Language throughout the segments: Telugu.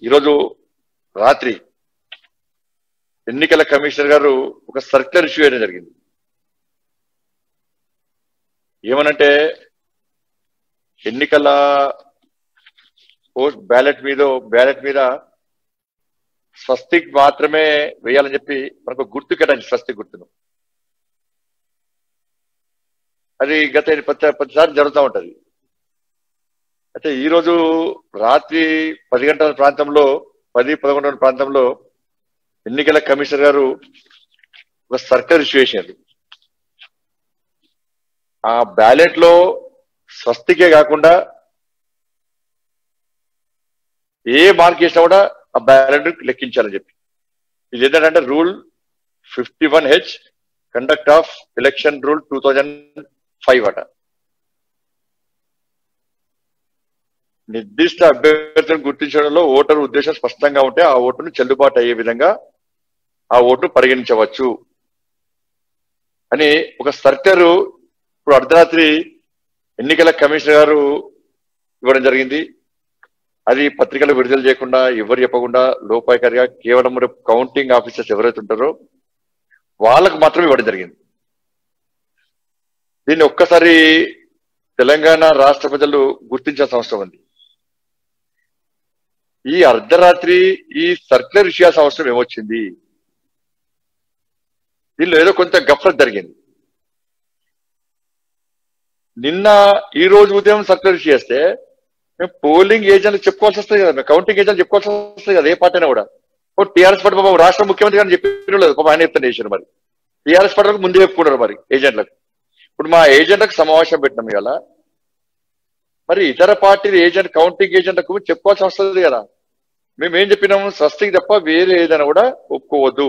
ఈరోజు రాత్రి ఎన్నికల కమిషనర్ గారు ఒక సర్క్యులర్ ఇష్యూ చేయడం జరిగింది ఏమనంటే ఎన్నికల పోస్ట్ బ్యాలెట్ మీద బ్యాలెట్ మీద స్వస్తిక్ మాత్రమే వేయాలని చెప్పి మనకు గుర్తు కేటాయించి స్వస్తిక్ గుర్తును అది గత ప్రతి ప్రతిసారి జరుగుతూ ఉంటది అయితే ఈ రోజు రాత్రి పది గంటల ప్రాంతంలో పది పదకొండు గంటల ప్రాంతంలో ఎన్నికల కమిషనర్ గారు ఒక సర్కులర్ ఇష్యూ చేశారు ఆ బ్యాలెట్ లో స్వస్తికే కాకుండా ఏ మార్క్ చేసినా కూడా ఆ బ్యాలెట్ లెక్కించాలని చెప్పి ఇది ఏంటంటే rule fifty one H conduct of election rule two thousand five అట నిర్దిష్ట అభ్యర్థులను గుర్తించడంలో ఓటరు ఉద్దేశం స్పష్టంగా ఉంటే ఆ ఓటును చెల్లుబాటు అయ్యే విధంగా ఆ ఓటును పరిగణించవచ్చు అని ఒక సర్కారు ఇప్పుడు అర్ధరాత్రి ఎన్నికల కమిషనర్ గారు ఇవ్వడం జరిగింది అది పత్రికలు విడుదల చేయకుండా ఎవరు చెప్పకుండా లోపాయకారిగా కేవలం కౌంటింగ్ ఆఫీసర్స్ ఎవరైతే ఉంటారో వాళ్ళకు మాత్రమే ఇవ్వడం జరిగింది దీన్ని ఒక్కసారి తెలంగాణ రాష్ట్ర ప్రజలు గుర్తించాల్సిన అవసరం ఉంది ఈ అర్ధరాత్రి ఈ సర్క్యులర్ ఇష్యాల్సిన అవసరం ఏమొచ్చింది దీనిలో ఏదో కొంత గఫ్లత్ జరిగింది నిన్న ఈ రోజు ఉదయం సర్క్యులర్ ఇష్యూ చేస్తే మేము పోలింగ్ ఏజెంట్ చెప్పుకోవాల్సి వస్తుంది కదా మేము కౌంటింగ్ ఏజెంట్ చెప్పుకోవాల్సి వస్తుంది కదా ఏ పార్టీ అయినా కూడా ఓ టీఆర్ఎస్ పార్టీ పాపం రాష్ట్ర ముఖ్యమంత్రి గారిని చెప్పిన లేదు పాపం ఆయన చెప్తాను చేశారు మరి టీఆర్ఎస్ పార్టీలకు ముందే చెప్పుకున్నారు మరి ఏజెంట్లకు ఇప్పుడు మా ఏజెంట్లకు సమావేశం పెట్టినాం ఇవాళ మరి ఇతర పార్టీల ఏజెంట్ కౌంటింగ్ ఏజెంట్లకు చెప్పుకోవాల్సి వస్తుంది కదా మేము ఏం చెప్పినాము స్వస్తికి తప్ప వేరే ఏదైనా కూడా ఒప్పుకోవద్దు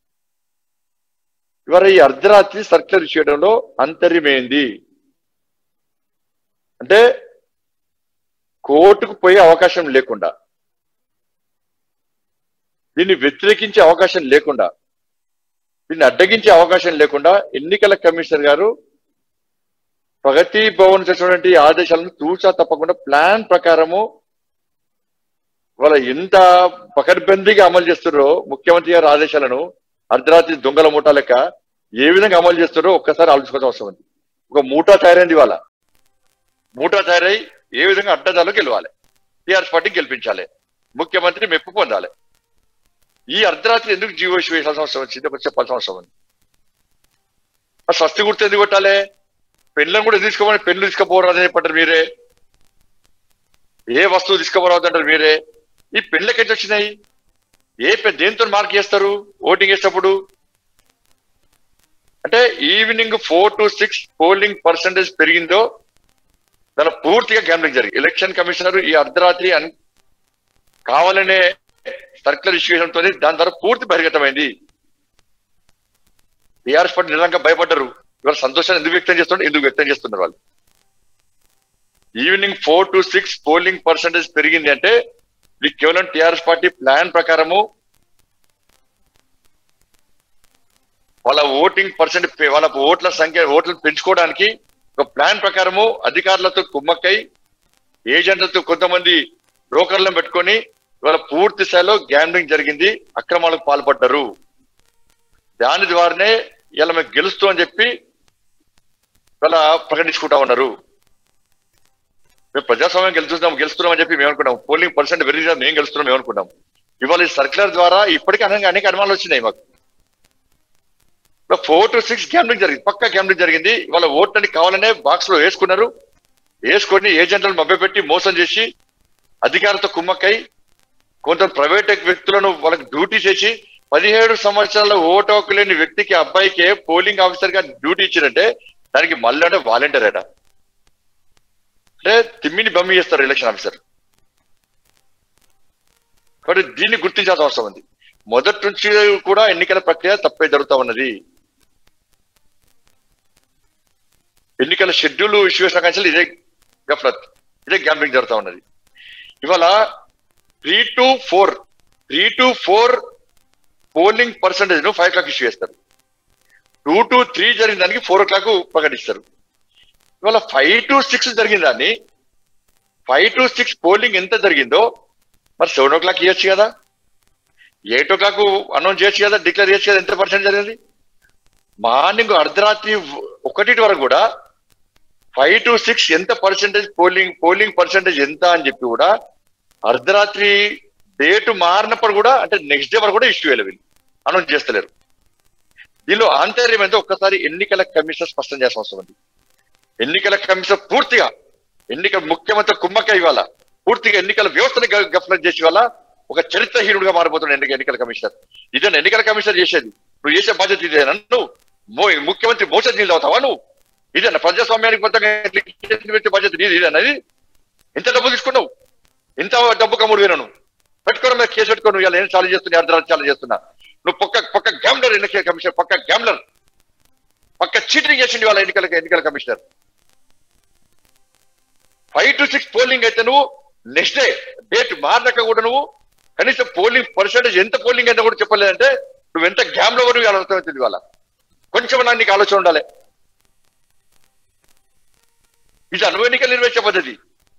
ఇవాళ ఈ అర్ధరాత్రి సర్క్యులర్ చేయడంలో అంతర్యమేంది అంటే కోర్టుకు పోయే అవకాశం లేకుండా దీన్ని వ్యతిరేకించే అవకాశం లేకుండా దీన్ని అడ్డగించే అవకాశం లేకుండా ఎన్నికల కమిషనర్ గారు ప్రగతి భవన్ చేసినటువంటి ఆదేశాలను తూచా తప్పకుండా ప్లాన్ ప్రకారము వాళ్ళ ఎంత పకడ్బందీగా అమలు చేస్తున్నారో ముఖ్యమంత్రి గారి ఆదేశాలను అర్ధరాత్రి దొంగల మూట లెక్క ఏ విధంగా అమలు చేస్తున్నారో ఒక్కసారి ఆలోచించుకోవాల్సిన అవసరం ఉంది ఒక మూటా తయారైంది వాళ్ళ మూటా తయారై ఏ విధంగా అడ్డదాలు గెలవాలి టీఆర్ఎస్ పార్టీ గెలిపించాలి ముఖ్యమంత్రి మెప్పు పొందాలి ఈ అర్ధరాత్రి ఎందుకు జీవో ఇష్యూ వేయాల్సిన అవసరం వచ్చింది ఒక చెప్పాల్సిన అవసరం ఉంది ఆ స్వస్తి గుర్తు ఎందుకు కొట్టాలి పెన్లను కూడా తీసుకోమని పెన్ను తీసుకుపోరాదని చెప్పంటారు మీరే ఏ వస్తువు తీసుకుపోరావద్దు అంటారు మీరే ఈ పెన్నులకి ఎట్లా వచ్చినాయి ఏ పెన్ దేంతో మార్క్ చేస్తారు ఓటింగ్ వేసేటప్పుడు అంటే evening four to six polling percentage పెరిగిందో దాని పూర్తిగా గ్యాంబ్లింగ్ జరిగింది ఎలక్షన్ కమిషనర్ ఈ అర్ధరాత్రి అన్ కావాలనే సర్కులర్ ఇష్యూ చేయడంతో దాని ద్వారా పూర్తి బహిర్గతమైంది టీఆర్ఎస్ పార్టీ నిజంగా భయపడ్డారు ఇవాళ సంతోషాన్ని ఎందుకు వ్యక్తం చేస్తున్నారు ఎందుకు వ్యక్తం చేస్తున్నారు వాళ్ళు evening four to six polling percentage పెరిగింది అంటే ఇది కేవలం టిఆర్ఎస్ పార్టీ ప్లాన్ ప్రకారము వాళ్ళ ఓటింగ్ పర్సెంట్ వాళ్ళ ఓట్ల సంఖ్య ఓట్లను పెంచుకోవడానికి ఒక ప్లాన్ ప్రకారము అధికారులతో కుమ్మక్కై ఏజెంట్లతో కొంతమంది బ్రోకర్లను పెట్టుకొని ఇవాళ పూర్తి స్థాయిలో గ్యాంబ్లింగ్ జరిగింది అక్రమాలకు పాల్పడ్డారు దాని ద్వారానే ఇలా మేము గెలుస్తూ అని చెప్పి ఇవాళ ప్రకటించుకుంటా ఉన్నారు మేము ప్రజాస్వామ్యం గెలుస్తున్నాం గెలుస్తున్నాం అని చెప్పి మేము అనుకున్నాం పోలింగ్ పర్సెంట్ పెరిగిన మేము గెలుస్తున్నాం మేము అనుకున్నాం ఇవాళ ఈ సర్క్యులర్ ద్వారా ఇప్పటికీ అనేక అనేక అనుమానాలు వచ్చినాయి మాకు ఫోర్ టు సిక్స్ గ్యాంబ్లింగ్ జరిగింది పక్క గ్యాంబ్లింగ్ జరిగింది ఇవాళ ఓట్లని కావాలనే బాక్స్ లో వేసుకున్నారు వేసుకొని ఏజెంట్లను మభ్యపెట్టి మోసం చేసి అధికారులతో కుమ్మక్కై కొంత ప్రైవేట్ వ్యక్తులను వాళ్ళకి డ్యూటీ చేసి పదిహేడు సంవత్సరాల ఓటు హక్కు లేని వ్యక్తికి అబ్బాయికే పోలింగ్ ఆఫీసర్ గా డ్యూటీ ఇచ్చారంటే దానికి మళ్ళీ అంటే వాలంటీర్ అట అంటే తిమ్మిని బమ్మి చేస్తారు ఎలక్షన్ ఆఫీసర్ కాబట్టి దీన్ని గుర్తించాల్సిన అవసరం ఉంది మొదటి నుంచి కూడా ఎన్నికల ప్రక్రియ తప్పే జరుగుతా ఉన్నది ఎన్నికల షెడ్యూల్ ఇష్యూ చేసిన కాంచెలు ఇదే గఫ్లత్ ఇదే గ్యాంబ్లింగ్ జరుగుతా ఉన్నది ఇవాళ three to four three to four polling percentage ను ఫైవ్ క్లాక్ ఇష్యూ చేస్తారు టూ టు త్రీ జరిగిన దానికి ఫోర్ ఓ క్లాక్ ప్రకటిస్తారు ఇవాళ ఫైవ్ టు సిక్స్ జరిగిన దాన్ని ఫైవ్ టు సిక్స్ పోలింగ్ ఎంత జరిగిందో మరి సెవెన్ ఓ క్లాక్ ఇవ్వచ్చు కదా ఎయిట్ ఓ క్లాక్ అనౌన్స్ చేయొచ్చు కదా డిక్లేర్ చేయొచ్చు కదా ఎంత పర్సెంట్ జరిగింది మార్నింగ్ అర్ధరాత్రి ఒకటి వరకు కూడా ఫైవ్ టు సిక్స్ ఎంత పర్సెంటేజ్ పోలింగ్ పోలింగ్ పర్సెంటేజ్ ఎంత అని చెప్పి కూడా అర్ధరాత్రి డేట్ మారినప్పుడు కూడా అంటే నెక్స్ట్ డే వరకు కూడా ఇష్యూ అయ్యలేదు వీళ్ళు అనౌన్స్ చేస్తలేరు దీనిలో ఆంతర్యం ఏంటో ఒక్కసారి ఎన్నికల కమిషన్ స్పష్టం చేయాల్సిన అవసరం ఉంది ఎన్నికల కమిషన్ పూర్తిగా ఎన్నికల ముఖ్యమంత్రి కుమ్మక్క ఇవాళ పూర్తిగా ఎన్నికల వ్యవస్థని గ- గఫలత్ చేసి వల్ల ఒక చరిత్రహీనుడుగా మారిపోతున్న ఎన్నిక ఎన్నికల కమిషనర్ ఇదే ఎన్నికల కమిషనర్ చేసేది నువ్వు చేసే బాధ్యత ఇదేనా నువ్వు మో- ముఖ్యమంత్రి మోస నీళ్ళు అవుతావా నువ్వు ఇదేనా ప్రజాస్వామ్యానికి మొత్తంగా పెట్టే బాధ్యత నీది ఇదేనా ఇది ఎంత డబ్బు తీసుకున్నావు ఎంత డబ్బు కమ్ముడు పోయినా నువ్వు పెట్టుకోవడం మీద కేసు పెట్టుకో నువ్వు ఇలా ఏం చాలు చేస్తున్నా అర్ధరాత్రి చాలు చేస్తున్నా నువ్వు పక్క పక్క గ్యామ్లర్ ఎన్నికల కమిషనర్ పక్క గ్యామ్లర్ పక్క చీటింగ్ చేసింది వాళ్ళ ఎన్నికల ఎన్నికల commissioner five to six polling అయితే నువ్వు నెక్స్ట్ డే డేట్ మారినాక కూడా నువ్వు కనీసం పోలింగ్ పర్సెంటేజ్ ఎంత పోలింగ్ అయితే కూడా చెప్పలేదంటే నువ్వు ఎంత గ్యామ్ లో నువ్వు అర్థమవుతుంది వాళ్ళ కొంచెం నా నీకు ఆలోచన ఉండాలి ఇది అను ఎన్నికలు నిర్వహించే పద్ధతి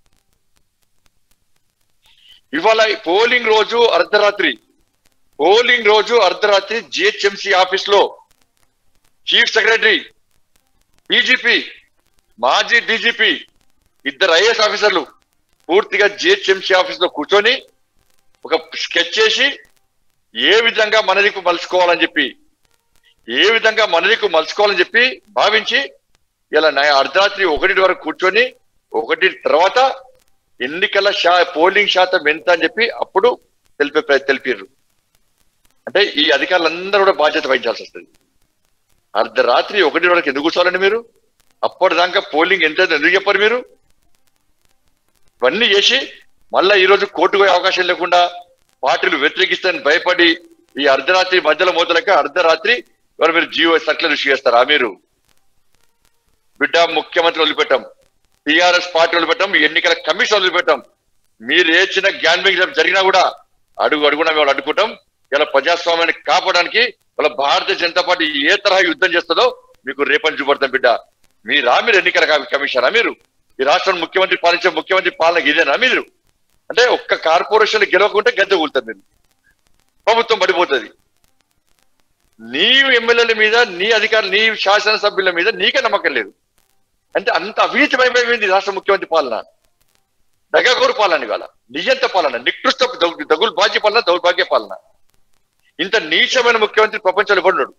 ఇవాళ పోలింగ్ రోజు అర్ధరాత్రి పోలింగ్ రోజు అర్ధరాత్రి జిహెచ్ఎంసి ఆఫీస్ లో చీఫ్ సెక్రటరీ డీజీపీ మాజీ డీజీపీ ఇద్దరు ఐఏఎస్ ఆఫీసర్లు పూర్తిగా జిహెచ్ఎంసీ ఆఫీస్ లో కూర్చొని ఒక స్కెచ్ చేసి ఏ విధంగా మనదికు మలుచుకోవాలని చెప్పి ఏ విధంగా మనదికు మలుచుకోవాలని చెప్పి భావించి ఇలా నా- అర్ధరాత్రి ఒకటి వరకు కూర్చొని ఒకటి తర్వాత ఎన్నికల శా పోలింగ్ శాతం ఎంత అని చెప్పి అప్పుడు తెలిపే ప్ర- తెలిపారు అంటే ఈ అధికారులందరూ కూడా బాధ్యత వహించాల్సి వస్తుంది అర్ధరాత్రి ఒకటి వరకు ఎందుకు కూర్చోవాలండి మీరు అప్పటిదాకా పోలింగ్ ఎంత ఎందుకు చెప్పారు మీరు ఇవన్నీ చేసి మళ్ళా ఈ రోజు కోర్టు పోయే అవకాశం లేకుండా పార్టీలు వ్యతిరేకిస్తారని భయపడి ఈ అర్ధరాత్రి మధ్యలో మొదలక అర్ధరాత్రి ఎవరు మీరు జియో సర్కులర్ ఇష్యూ చేస్తారా మీరు బిడ్డ ముఖ్యమంత్రి వదిలిపెట్టాం టిఆర్ఎస్ పార్టీ వదిలిపెట్టాం ఎన్నికల కమిషన్ వదిలిపెట్టాం మీరు ఏ చిన్న గ్యాన్బింగ్ జరిగినా కూడా అడుగు అడుగున మేము అడుగుకుంటాం ఇలా ప్రజాస్వామ్యాన్ని కాపాడడానికి వాళ్ళ భారతీయ జనతా పార్టీ ఏ తరహా యుద్ధం చేస్తుందో మీకు రేపని చూపడతాం బిడ్డ మీరా మీరు ఎన్నికల కమి- కమిషనరా మీరు ఈ రాష్ట్రం ముఖ్యమంత్రి పాలించే ముఖ్యమంత్రి పాలన ఇదేనా మీరు అంటే ఒక్క కార్పొరేషన్ గెలవకుంటే గద్దె కూలుతారు మీరు ప్రభుత్వం పడిపోతుంది నీ ఎమ్మెల్యేల మీద నీ అధికారులు నీ శాసనసభ్యుల మీద నీకే నమ్మకం లేదు అంటే అంత అవినీతిమైపోయింది ఈ రాష్ట్ర ముఖ్యమంత్రి పాలన దగగోరు పాలన ఇవాళ నిజంత పాలన నికృష్ట దగు- దగులు బాధ్య పాలన దౌర్భాగ్య పాలన ఇంత నీచమైన ముఖ్యమంత్రి ప్రపంచంలో పడినాడు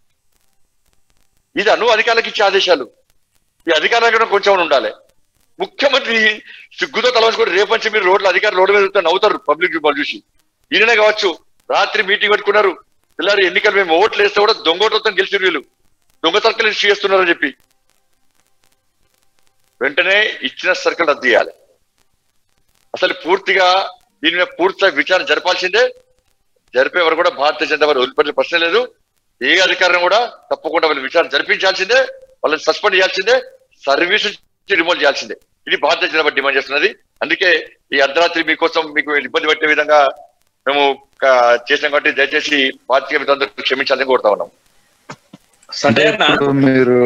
ఇది అను అధికారులకు ఇచ్చే ఆదేశాలు ఈ అధికారులకు కూడా కొంచెం ఉండాలి ముఖ్యమంత్రి సిగ్గుతో తలవంచుకొని రేపంచి మీరు రోడ్ల అధికారులు రోడ్డు మీద వెళ్తే నవ్వుతారు పబ్లిక్ వాళ్ళు చూసి ఈయననే కావచ్చు రాత్రి మీటింగ్ పెట్టుకున్నారు పిల్లలు ఎన్నికలు మేము ఓట్లు వేస్తే కూడా దొంగోట్లతో గెలిచి వీళ్ళు దొంగ సర్కిల్ ఇష్యూ చేస్తున్నారని చెప్పి వెంటనే ఇచ్చిన సర్కిల్ రద్దు చేయాలి అసలు పూర్తిగా దీని మీద పూర్తిగా విచారణ జరపాల్సిందే జరిపే వరకు కూడా భారతీయ జనతా పార్టీ వదిలిపెట్టే ప్రశ్న లేదు ఏ అధికారం కూడా తప్పకుండా వాళ్ళు విచారణ జరిపించాల్సిందే వాళ్ళని సస్పెండ్ చేయాల్సిందే సర్వీస్ రిమోట్ చేయాల్సిందే ఇది భారతీయ జనతా పార్టీ డిమాండ్ చేస్తున్నది అందుకే ఈ అర్ధరాత్రి మీకోసం మీకు ఇబ్బంది పెట్టే విధంగా మేము ఆ, చేసినాం కాబట్టి దయచేసి భారతీయ మిత్రులందరూ క్షమించాలని కోరుతా ఉన్నాం అంటే ఇప్పుడు మీరు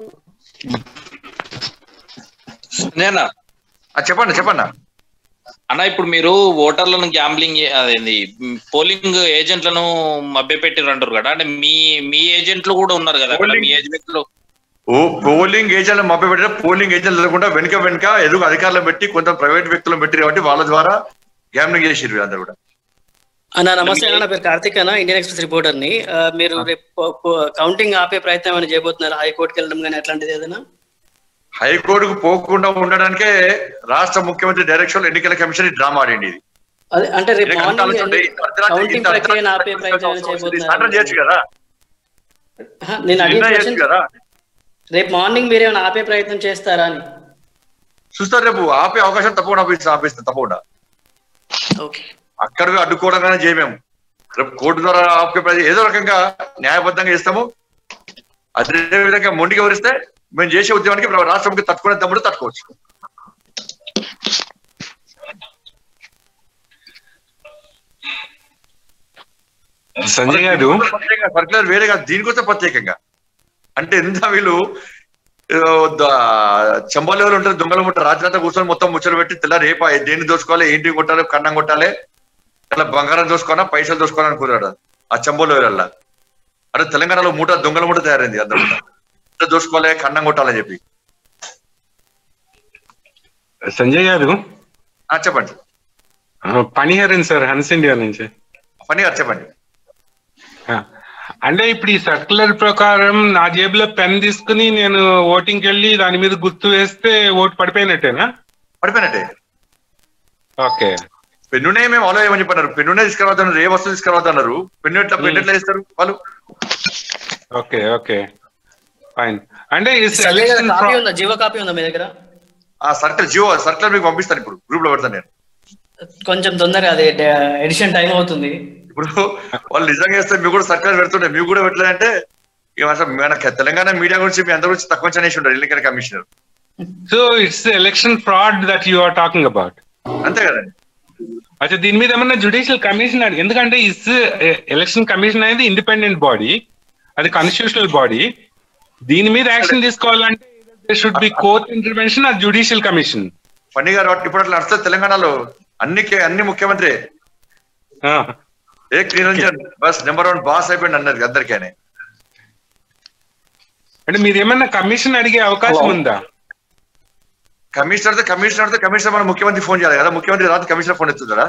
నేనా ఆ, చెప్పండి చెప్పండి అన్న ఇప్పుడు మీరు ఓటర్లను గ్యాంబ్లింగ్ అదేంది పోలింగ్ ఏజెంట్లను మభ్యపెట్టిరు అంటారు కదా అంటే మీ మీ ఏజెంట్లు కూడా ఉన్నారు కదా అక్కడ మీ ఏజెంట్లు ఓ పోలింగ్ ఏజెంట్లు మభ్య పెట్టిన పోలింగ్ ఏజెంట్లు లేకుండా వెనుక వెనుక ఎదుగు అధికారులను పెట్టి కొంత ప్రైవేట్ వ్యక్తులను పెట్టి కాబట్టి వాళ్ళ ద్వారా గ్యామ్లింగ్ చేసిరు అందరూ కూడా అన్న నమస్తే అన్న నా పేరు కార్తిక్ అన్న ఇండియన్ ఎక్స్ప్రెస్ రిపోర్టర్ ని ఆ, మీరు రేపు కౌంటింగ్ ఆపే ప్రయత్నం ఏమైనా చేయబోతున్నారు హైకోర్టుకి వెళ్ళడం కానీ అట్లాంటిది ఏదైనా హైకోర్టుకు పోకుండా ఉండడానికే రాష్ట్ర ముఖ్యమంత్రి డైరెక్షన్ ఎన్నికల కమిషన్ ఈ డ్రామా ఆడింది ఇది అదే అంటే రేపు దీనికి అంత మార్నింగ్ ఆలోచన ఇంత అర్ధరాత్రి- కౌంటింగ్ ఇంత ప్రక్రియను ఆపే అర్ధరాత్రి ప్రయత్నం ఏమైనా సాయంత్రం చేయబోతున్నారు చేయొచ్చు కదా ఆహా, నేను అడిగిన నిన్న question చేయొచ్చు కదా రేపు మార్నింగ్ మీరు ఏమైనా ఆపే ప్రయత్నం చేస్తారా అని చూస్తారు రేపు ఆపే అవకాశం తప్పకుండా ఆపిస్తాం ఆపిస్తాం తప్పకుండా ఓకే అక్కడ అడ్డుకోవడంగానే చేయమేము రేపు కోర్టు ద్వారా ఆపే ప్రయత్నం ఏదో రకంగా న్యాయబద్ధంగా ఇస్తాము అదే విధంగా మొండికి ఎవరిస్తే మేము చేసే ఉద్యమానికి రాష్ట్ర ముఖ్య తట్టుకునే తమ్ముడు తట్టుకోవచ్చు సంజయ్ గారు ప్రత్యేకంగా సర్కులర్ వేరే కాదు దీనికోసం ప్రత్యేకంగా అంటే ఎంత వీళ్ళు చంబాలు ఎవరు ఉంటారు దొంగలు ఉంటారు రాత్రి అంతా కూర్చొని మొత్తం ముచ్చలు పెట్టి తెల్లారి రేపా దేన్ని దోచుకోవాలి ఏంటి కొట్టాలి కన్నం కొట్టాలి అలా బంగారం దోసుకోనా పైసలు దోసుకోనా అనుకున్నాడు ఆ చంబోలో వెళ్ళాల అరే తెలంగాణలో మూట దొంగల మూట తయారైంది అందరూ మూట దోసుకోవాలి కన్నం కొట్టాలని చెప్పి సంజయ్ గారు ఆ, చెప్పండి ఆ, పనిహరన్ సార్ హన్స్ ఇండియా నుంచి పని గారు చెప్పండి ఆ, అంటే ఇప్పుడు ఈ సర్క్యులర్ ప్రకారం నా జేబులో పెన్ తీసుకుని నేను ఓటింగ్కి వెళ్ళి దాని మీద గుర్తు వేస్తే ఓటు పడిపోయినట్టేనా పడిపోయినట్టే ఓకే పెన్నునే మేము ఆలో ఏమని చెప్పన్నారు పెన్నునే తీసుకురావద్దన్నారు ఏ వస్తువు తీసుకురావద్దన్నారు పెన్ను ఎట్లా పెన్ను ఎట్లా ఇస్తారు వాళ్ళు ఓకే ఓకే ఫైన్ అంటే ఈ సంజయ్ గారు సెలక్షన్ కాపీ ఉందా జీవో కాపీ ఉందా మీ దగ్గర ఆ సర్కిల్ జియో సర్కిల్ మీకు పంపిస్తాను ఇప్పుడు గ్రూప్ లో పెడతాను నేను కొంచెం తొందరగా అది ఎడిషన్ టైం అవుతుంది ఇప్పుడు వాళ్ళు నిజంగా చేస్తే మీకు కూడా సర్కిల్ పెడుతుండే మీకు కూడా పెట్టలేదంటే ఇక అసలు మన తెలంగాణ మీడియా గురించి మీ అందరి గురించి తక్కువ చేసి ఉంటారు ఎన్నికల commissioner so it's election fraud that you are talking about అంతే కదండి అచ్చా దీని మీద ఏమన్నా జుడిషియల్ కమిషన్ ఎందుకంటే ఇస్ ఎలక్షన్ కమిషన్ అనేది ఇండిపెండెంట్ బాడీ అది కాన్స్టిట్యూషనల్ బాడీ దీని మీద యాక్షన్ తీసుకోవాలంటే should be court intervention or judicial commission ఫన్నీ గారు ఇప్పుడు అట్లా నడుస్తుంది తెలంగాణలో అన్ని కే- అన్ని ముఖ్యమంత్రి ఏ Niranjan bus number one boss అయిపోయింది అన్నది అందరికీ ఆయన. అంటే మీరు ఏమన్నా కమిషన్ అడిగే అవకాశం ఉందా కమిషనర్ కమిషనర్ కమిషనర్ మన ముఖ్యమంత్రి ఫోన్ చేయాలి కదా ముఖ్యమంత్రి రాత్రి కమిషనర్ ఫోన్ ఎత్తుందా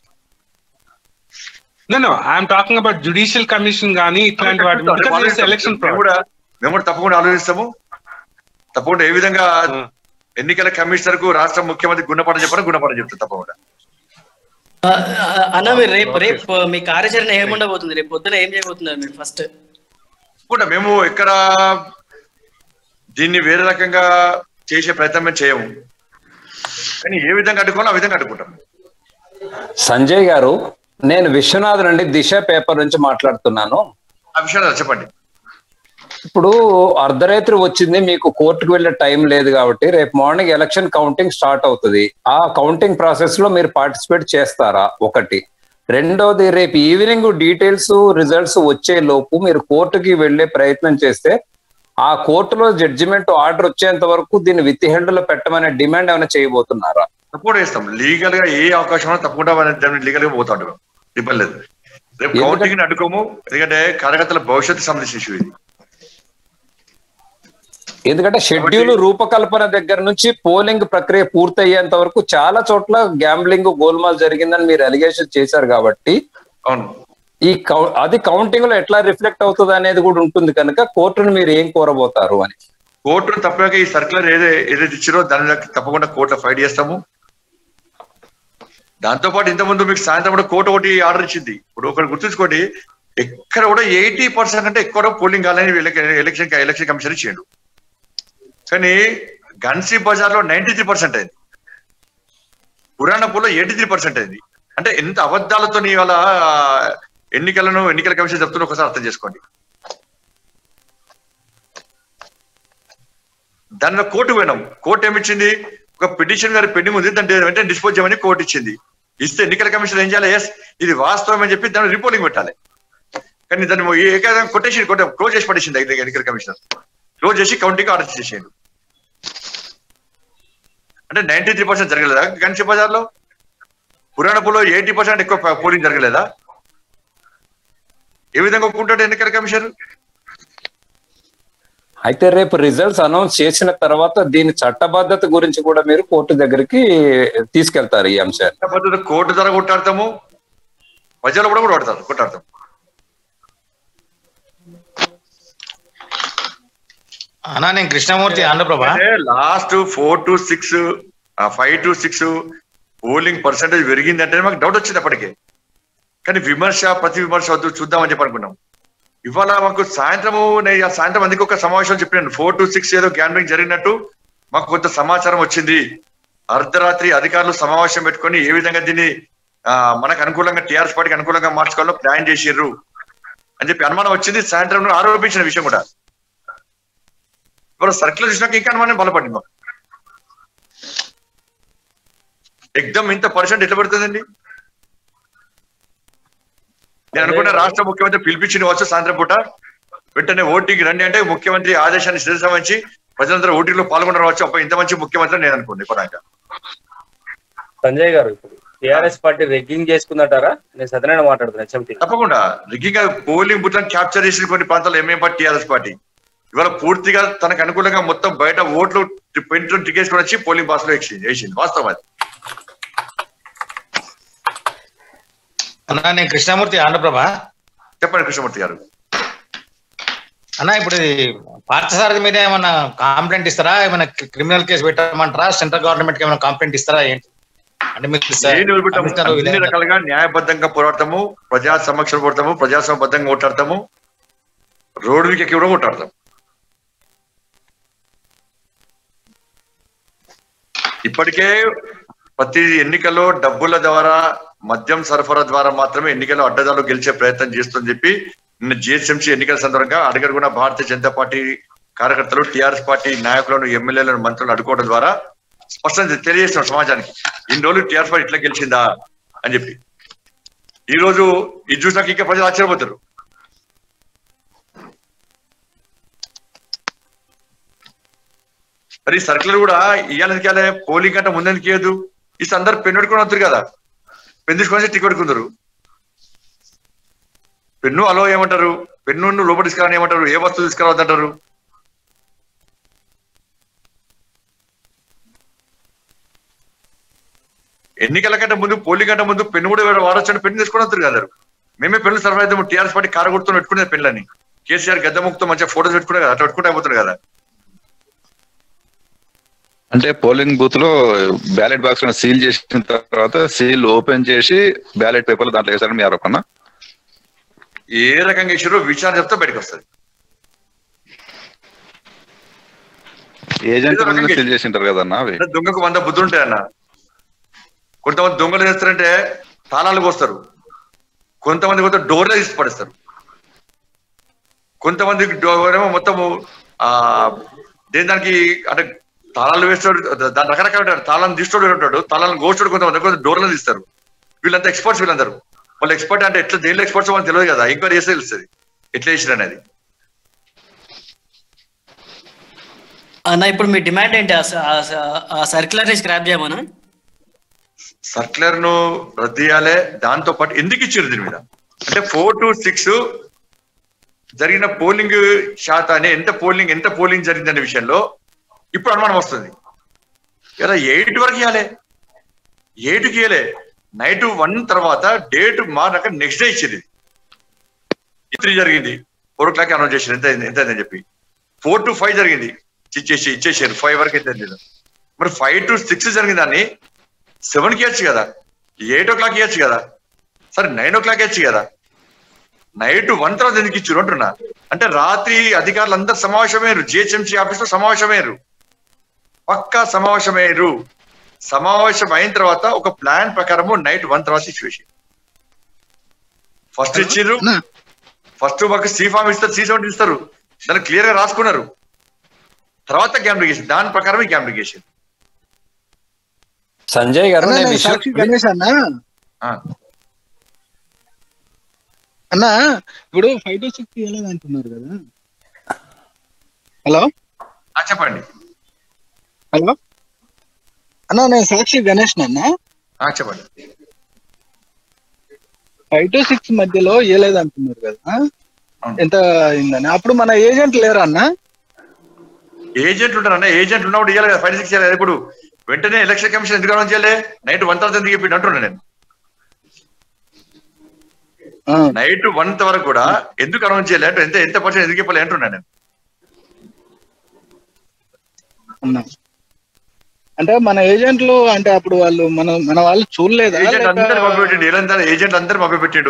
no no I'm talking about judicial commission కానీ ఇట్లాంటి వాటి ఎలక్షన్ మేము కూడా మేము కూడా తప్పకుండా ఆలోచిస్తాము తప్పకుండా ఏ విధంగా ఎన్నికల కమిషనర్ కు రాష్ట్ర ముఖ్యమంత్రి గుణపాఠం చెప్పారో గుణపాఠం చెప్తారు తప్పకుండా ఆ, ఆ, అన్న మీరు రేపు రేపు మీ కార్యాచరణ ఏముండబోతుంది రేపు పొద్దున ఏం చేయబోతున్నారు మీరు ఫస్ట్ తప్పకుండా మేము ఇక్కడ దీన్ని వేరే రకంగా చేసే ప్రయత్నం మేము చేయము కానీ ఏ విధంగా అడ్డుకోవాలో ఆ విధంగా అడ్డుకుంటాం సంజయ్ గారు నేను విశ్వనాథ్ నుండి దిశ పేపర్ నుంచి మాట్లాడుతున్నాను ఆ విషయాలు చెప్పండి ఇప్పుడు అర్ధరాత్రి వచ్చింది మీకు కోర్టుకు వెళ్ళే టైం లేదు కాబట్టి రేపు మార్నింగ్ ఎలక్షన్ కౌంటింగ్ స్టార్ట్ అవుతుంది ఆ కౌంటింగ్ ప్రాసెస్ లో మీరు పార్టిసిపేట్ చేస్తారా ఒకటి రెండోది రేపు ఈవినింగ్ డీటెయిల్స్ రిజల్ట్స్ వచ్చే లోపు మీరు కోర్టుకి వెళ్ళే ప్రయత్నం చేస్తే ఆ కోర్టులో జడ్జిమెంట్ ఆర్డర్ వచ్చేంత వరకు దీన్ని విత్ హెండ్ లో పెట్టమనే డిమాండ్ ఏమైనా చేయబోతున్నారా తప్పకుండా ఇస్తాం లీగల్ గా ఏ అవకాశం ఉన్నా తప్పకుండా లీగల్ గా పోతాం మేము ఇబ్బంది లేదు రేపు ఎందుకంటే- కౌంటింగ్ అడ్డుకోము ఎందుకంటే కార్యకర్తల భవిష్యత్తు సంబంధించిన ఇష్యూ ఇది ఎందుకంటే షెడ్యూల్ రూపకల్పన దగ్గర నుంచి పోలింగ్ ప్రక్రియ పూర్తయ్యేంత వరకు చాలా చోట్ల గ్యాంబ్లింగ్ గోల్మాల్ జరిగిందని మీరు అలిగేషన్ చేశారు కాబట్టి అవును ఈ కౌ- అది కౌంటింగ్ లో ఎట్లా రిఫ్లెక్ట్ అవుతుంది అనేది కూడా ఉంటుంది కనుక కోర్టును మీరు ఏం కోరబోతారు అని కోర్టు తప్పక ఈ సర్కులర్ ఏదే ఏదైతే ఇచ్చారో దాని తప్పకుండా కోర్టులో ఫైట్ చేస్తాము దాంతో పాటు ఇంతకుముందు మీకు సాయంత్రం కూడా కోర్టు ఒకటి ఆర్డర్ ఇచ్చింది ఇప్పుడు ఒకటి గుర్తుంచుకోండి ఎక్కడ కూడా ఎయిటీ పర్సెంట్ అంటే ఎక్కువ పోలింగ్ కాలని ఎలక్షన్ ఎలక్షన్ కమిషన్ ఇచ్చిండు కానీ గన్సీ బజార్ లో నైన్టీ త్రీ పర్సెంట్ అయింది పురాణపూర్లో ఎయిటీ త్రీ పర్సెంట్ అయింది అంటే ఎంత అబద్ధాలతో ఇవాళ ఎన్నికలను ఎన్నికల కమిషన్ చెప్తున్న ఒకసారి అర్థం చేసుకోండి దానిలో కోర్టు పోయినాం కోర్టు ఏమిచ్చింది ఒక పిటిషన్ గారి పెండింగ్ ఉంది దాన్ని వెంటనే డిస్పోజ్ చేయమని కోర్టు ఇచ్చింది ఇస్తే ఎన్నికల కమిషన్ ఏం చేయాలి ఎస్ ఇది వాస్తవం అని చెప్పి దాన్ని రిపోర్టింగ్ పెట్టాలి కానీ దాన్ని ఏకాదం కొట్టేసి కొట్ట క్లోజ్ చేసి పడేసింది అయితే ఎన్నికల కమిషనర్ క్లోజ్ చేసి కౌంటింగ్ ఆర్డర్ చేసేయండి అంటే నైన్టీ త్రీ పర్సెంట్ జరగలేదా గంచి బజార్లో పురాణపులో ఎయిటీ పర్సెంట్ ఎక్కువ పోలింగ్ జరగలేదా ఏ విధంగా ఒప్పుకుంటాడు ఎన్నికల కమిషన్ అయితే రేపు రిజల్ట్స్ అనౌన్స్ చేసిన తర్వాత దీని చట్టబద్ధత గురించి కూడా మీరు కోర్టు దగ్గరికి తీసుకెళ్తారు ఈ అంశాన్ని పద్ధతి కోర్టు ధర కొట్టాడతాము ప్రజలు కూడా కూడా కొడతారు కొట్టాడతాం అన్నా నేను Krishnamurthy Andhraprabha last four to six five to six polling percentage పెరిగింది అంటే మాకు డౌట్ వచ్చింది అప్పటికే కానీ విమర్శ ప్రతి విమర్శ వద్దు చూద్దామని చెప్పి అనుకున్నాం ఇవాళ మాకు సాయంత్రము నేను ఆ సాయంత్రం అందుకు ఒక సమావేశం చెప్పినాను ఫోర్ టు సిక్స్ ఏదో గ్యాన్బింగ్ జరిగినట్టు మాకు కొంత సమాచారం వచ్చింది అర్ధరాత్రి అధికారులు సమావేశం పెట్టుకొని ఏ విధంగా దీన్ని ఆ, మనకు అనుకూలంగా టీఆర్ఎస్ పార్టీకి అనుకూలంగా మార్చుకోవాలో ప్లాన్ చేసిర్రు అని చెప్పి అనుమానం వచ్చింది సాయంత్రం ఆరోపించిన విషయం కూడా ఇప్పుడు సర్కిల్ చూసినాక ఇంకా అనుమానం బలపడింది మాకు ఎగ్దమ్ ఇంత పర్సెంట్ ఎట్లా పడుతుందండి నేను అనుకున్న రాష్ట్ర ముఖ్యమంత్రి పిలిపించిన వచ్చు సాయంత్రం పూట వెంటనే ఓటింగ్ రండి అంటే ముఖ్యమంత్రి ఆదేశాన్ని శిరస వంచి ప్రజలందరూ ఓటింగ్ లో పాల్గొనవచ్చు అప్పుడు ఇంత మంచి ముఖ్యమంత్రి నేను అనుకోండి ఇప్పటిదాకా సంజయ్ గారు ఇప్పుడు టిఆర్ఎస్ పార్టీ రెగ్గింగ్ చేసుకుందంటారా నేను సత్యనారాయణ మాట్లాడుతున్నా హెచ్ఎంటీ తప్పకుండా రిగ్గింగ్ పోలింగ్ బుట్లను క్యాప్చర్ చేసిన కొన్ని ప్రాంతాల్లో ఎంఏం పార్టీ టీఆర్ఎస్ పార్టీ ఇవాళ పూర్తిగా తనకు అనుకూలంగా మొత్తం బయట ఓట్లు పెంట్లు టికెట్స్ వచ్చి పోలింగ్ బాస్ లో ఎక్స్చేంజ్ వేసింది వాస్తవం అది అన్నా నేను కృష్ణమూర్తి ఆంధ్రప్రభ చెప్పండి కృష్ణమూర్తి గారు అన్న ఇప్పుడు ఇది పార్థసారథి మీద ఏమైనా కంప్లైంట్ ఇస్తారా ఏమైనా క్రిమినల్ కేసు పెట్టమంటారా సెంట్రల్ గవర్నమెంట్ కి ఏమైనా కంప్లైంట్ ఇస్తారా ఏంటి అంటే మీకు ఏం నిలబెట్టాము? కమిషనర్ అన్ని విధంగా- రకాలుగా న్యాయబద్ధంగా పోరాడతాము ప్రజా సమక్షం కొడతాము ప్రజాస్వామ్యబద్ధంగా కొట్టాడతాము రోడ్డు వీకెక్కి కూడా కొట్టాడతాం ఇప్పటికే ప్రతి ఎన్నికల్లో డబ్బుల ద్వారా మద్యం సరఫరా ద్వారా మాత్రమే ఎన్నికల్లో అడ్డదాలు గెలిచే ప్రయత్నం చేస్తుందని చెప్పి నిన్న జిహెచ్ఎంసీ ఎన్నికల సందర్భంగా అడుగడుగున భారతీయ జనతా పార్టీ కార్యకర్తలు టిఆర్ఎస్ పార్టీ నాయకులను ఎమ్మెల్యేలను మంత్రులను అడ్డుకోవడం ద్వారా స్పష్టంగా తెలియజేస్తున్నాం సమాజానికి ఇన్ని రోజులు టీఆర్ఎస్ పార్టీ ఇట్లా గెలిచిందా అని చెప్పి ఈ రోజు ఇది చూసినాక ఇంకా ప్రజలు ఆశ్చర్యపోతారు మరి సర్కులర్ కూడా ఇవ్వాలని ఇవ్వాలి పోలింగ్ కంటే ముందెందుకు ఇవ్వదు ఈ అందరు పెన్ను పెట్టుకుని వస్తారు కదా పెన్ను తీసుకొని టికెట్ పెట్టుకుందరు పెన్ను అలో ఏమంటారు పెన్ను లోపల తీసుకురాని ఏమంటారు ఏ వస్తువు తీసుకురావద్దంటారు ఎన్నికల కంటే ముందు పోలింగ్ కంటే ముందు పెన్ను కూడా వాడొచ్చని పెన్ను తీసుకొని వస్తారు కదా అందరూ. మేమే పెన్ను సరఫరా అయితే టీఆర్ఎస్ పార్టీ కారగుర్తుని పెట్టుకునే పెన్నులని కేసీఆర్ గద్దెముక్తో మంచిగా ఫోటోస్ పెట్టుకునే కదా అట్లా పెట్టుకుంటే అయిపోతుంది కదా అంటే పోలింగ్ బూత్ లో బ్యాలెట్ బాక్స్ సీల్ చేసిన తర్వాత సీల్ ఓపెన్ చేసి బ్యాలెట్ పేపర్లు దాంట్లో వేసారని మీ ఆరోపణ ఏ రకంగా ఇచ్చారో విచారణ చెప్తే బయటకు వస్తుంది ఏజెంట్ ఏదో రకంగా సీల్ చేసింటారు కదన్నా అవి అంటే దొంగకు వంద బుద్ధులు ఉంటాయి అన్న కొంతమంది దొంగలు చేస్తారంటే తాళాలు పోస్తారు కొంతమంది కొంత డోర్లే తీసి పడేస్తారు కొంతమంది డోర్ ఏమో మొత్తము ఆ దేని దానికి అంటే తాళాలు వేస్తాడు దాని రకరకాల ఉంటాడు తాళం తీసుకోడు ఉంటాడు తాళాలను గోస్తాడు కొంతమంది కొంత డోర్లు తీస్తారు వీళ్ళంతా ఎక్స్పర్ట్స్ వీళ్ళందరూ వాళ్ళు ఎక్స్పర్ట్ అంటే ఎట్లా దేనిలో ఎక్స్పర్ట్స్ వాళ్ళకి తెలియదు కదా ఎంక్వైరీ చేస్తే తెలుస్తుంది ఎట్లా చేసిరు అనేది అన్న ఇప్పుడు మీ డిమాండ్ ఏంటి ఆ స- ఆ స- ఆ సర్క్యులర్ ని స్క్రాప్ చేయమనా సర్క్యులర్ ను రద్దు చేయాలి దాంతో పాటు ఎందుకు ఇచ్చారు దీని మీద అంటే ఫోర్ టు సిక్స్ జరిగిన పోలింగ్ శాతాన్ని ఎంత పోలింగ్ ఎంత పోలింగ్ జరిగిందనే విషయంలో ఇప్పుడు అనుమానం వస్తుంది ఇలా ఎయిట్ వరకు ఇవ్వాలి ఎయిట్కి ఇవ్వలే నైట్ వన్ తర్వాత డేట్ మారాక నెక్స్ట్ డే ఇచ్చేది త్రీ జరిగింది ఫోర్ ఓ క్లాక్ అనౌన్స్ చేశారు ఎంత అయింది ఎంత అయిందని చెప్పి ఫోర్ టు ఫైవ్ జరిగింది ఇచ్చేసి ఇచ్చేసారు ఫైవ్ వరకు అయితే తెలియదు మరి ఫైవ్ టు సిక్స్ జరిగిన దాన్ని సెవెన్ కి ఇవ్వచ్చు కదా ఎయిట్ ఓ క్లాక్ ఇవ్వచ్చు కదా సరే నైన్ ఓ క్లాక్ ఇవ్వచ్చు కదా నైట్ వన్ తర్వాత ఎందుకు ఇచ్చారు అంటున్నా అంటే రాత్రి అధికారులు అందరు సమావేశమయ్యారు జిహెచ్ఎంసీ ఆఫీస్ లో సమావేశమయ్యారు పక్కా సమావేశమయ్యారు సమావేశం అయిన తర్వాత ఒక ప్లాన్ ప్రకారము నైట్ వన్ తర్వాత సిచ్యువేషన్ ఫస్ట్ ఇచ్చిర్రు ఫస్ట్ మాకు సి ఫామ్ ఇస్తారు సి సెవెంటీ ఇస్తారు దాన్ని క్లియర్ గా రాసుకున్నారు తర్వాత గ్యామ్లిగేషన్ దాని ప్రకారమే గ్యామ్లిగేషన్ సంజయ్ గారు అన్నా, నేను నేను విషయం సాక్షి గణేష్ అన్న ఆ. అన్న ఇప్పుడు ఫైవ్ టు సిక్స్ ఇవ్వలేదు అంటున్నారు కదా హలో ఆ, చెప్పండి హలో అన్న నేను సాక్షి గణేష్ అన్న ఆ, చెప్పండి ఫైవ్ టు సిక్స్ మధ్యలో ఇవ్వలేదు అంటున్నారు కదా అవును. ఎంత అయిందని అప్పుడు మన ఏజెంట్ లేరా అన్న ఏజెంట్ ఉంటారన్న ఏజెంట్ ఉన్నప్పుడు ఇవ్వాలి కదా ఫైవ్ సిక్స్ ఇవ్వాలి ఇప్పుడు వెంటనే ఎలక్షన్ కమిషన్ ఎందుకు అనౌన్స్ చేయాలి నైట్ వన్ తర్వాత ఎందుకు చెప్పిండు అంటున్నా నేను ఆ, నైట్ వన్ వరకు కూడా ఎందుకు అనౌన్స్ చేయాలి అంటే ఎంత ఎంత పర్సెంట్ ఎందుకు చెప్పాలి అంటున్నా నేను అన్న అంటే మన ఏజెంట్లు అంటే అప్పుడు వాళ్ళు మన మన వాళ్ళు చూడలేదా ఏజెంట్ అందరు లేక- మభ్యపెట్టిండు ఏలంతా ఏజెంట్ అందరు మభ్యపెట్టిండు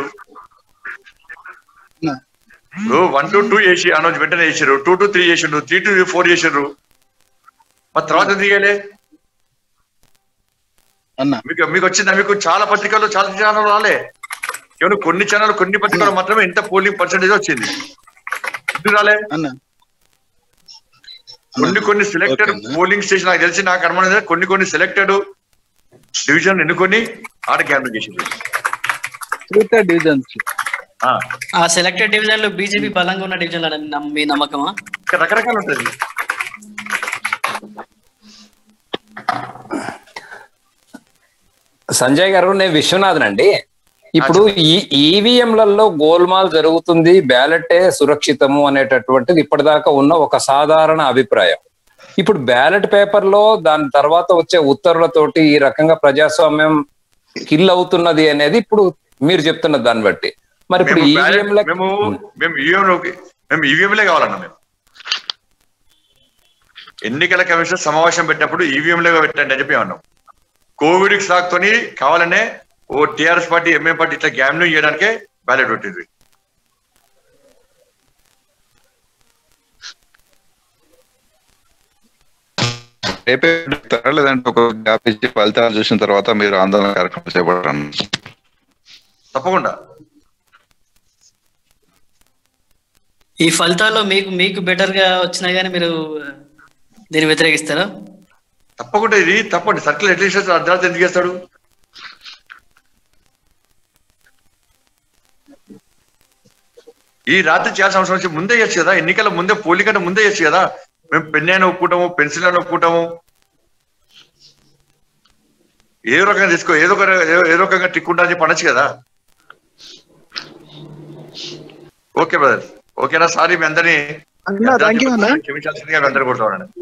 అన్న, ఇప్పుడు వన్ టు టూ చేసి అనౌన్స్ వెంటనే చేసారు టూ టు త్రీ చేసిండు త్రీ టు ఫోర్ చేసారు మరి తర్వాత ఎందుకు చేయాలి అన్న మీకు మీకు వచ్చిందా మీకు చాలా పత్రికల్లో చాలా ఛానల్ రాలే కేవలం కొన్ని ఛానల్ కొన్ని పత్రికలు మాత్రమే ఎంత పోలింగ్ పర్సెంటేజ్ వచ్చింది ఎందుకు రాలే అన్న కొన్ని కొన్ని సెలెక్టెడ్ ఓకే అన్న. పోలింగ్ స్టేషన్ నాకు తెలిసి నాకు అనుమానం ఏంటంటే కొన్ని కొన్ని సెలెక్టెడ్ డివిజన్ ఎన్నుకొని ఆడ క్యాంపెయిన్ చేసింది త్రీ డివిజన్స్ ఆ, ఆ సెలెక్టెడ్ డివిజన్ లో బీజేపీ బలంగా ఉన్న డివిజన్ మీ నమ్మకమా ఇంకా రకరకాలు ఉంటుంది సంజయ్ గారు నేను విశ్వనాథన్ అండి ఇప్పుడు ఈ ఈవీఎంలలో గోల్మాల్ జరుగుతుంది బ్యాలెటే సురక్షితము అనేటటువంటిది ఇప్పటిదాకా ఉన్న ఒక సాధారణ అభిప్రాయం ఇప్పుడు బ్యాలెట్ పేపర్ లో దాని తర్వాత వచ్చే ఉత్తర్వులతోటి ఈ రకంగా ప్రజాస్వామ్యం కిల్ అవుతున్నది అనేది ఇప్పుడు మీరు చెప్తున్న దాన్ని బట్టి మరి ఇప్పుడు మేము ballot- ఈవీఎంల మేము మేము ఈవీఎం మేము ఈవీఎంలే కావాలన్నా మేము ఎన్నికల కమిషన్ సమావేశం పెట్టినప్పుడు ఈవీఎంలే పెట్టండి అని చెప్పి అన్నాం కోవిడ్ కి సాగుతోని కావాలనే ఓ టిఆర్ఎస్ పార్టీ ఎంఏ పార్టీ ఇట్లా గ్యామ్లింగ్ చేయడానికే బ్యాలెట్ పెట్టింది రేపే పెడతారా లేదంటే ఒక గ్యాప్ ఇచ్చి ఫలితాలు చూసిన తర్వాత మీరు ఆందోళన కార్యక్రమం చేపడతారు తప్పకుండా ఈ ఫలితాల్లో మీకు మీకు బెటర్ గా వచ్చినా గానీ మీరు దీన్ని వ్యతిరేకిస్తారా తప్పకుండా ఇది తప్పండి సర్కిల్ అట్లీస్ట్ అర్ధరాత్రి ఎందుకు చేస్తాడు ఈ రాత్రి చేయాల్సిన అవసరం వచ్చి ముందే చేయొచ్చు కదా ఎన్నికల ముందే పోలింగ్ కంటే ముందే చేయొచ్చు కదా మేము పెన్ అయినా ఒప్పుకుంటాము పెన్సిల్ అయినా ఒప్పుకుంటాము ఏదో రకంగా తీసుకో ఏదో ఒక ఏదో- ఏదో రకంగా టిక్ ఉంటా అని చెప్పి అనొచ్చు కదా ఓకే బ్రదర్ ఓకేనా సారీ మీ అందరినీ అన్నా థ్యాంక్ యూ అన్నా క్షమించాల్సిందిగా మీ అందరు కొడుతున్నాను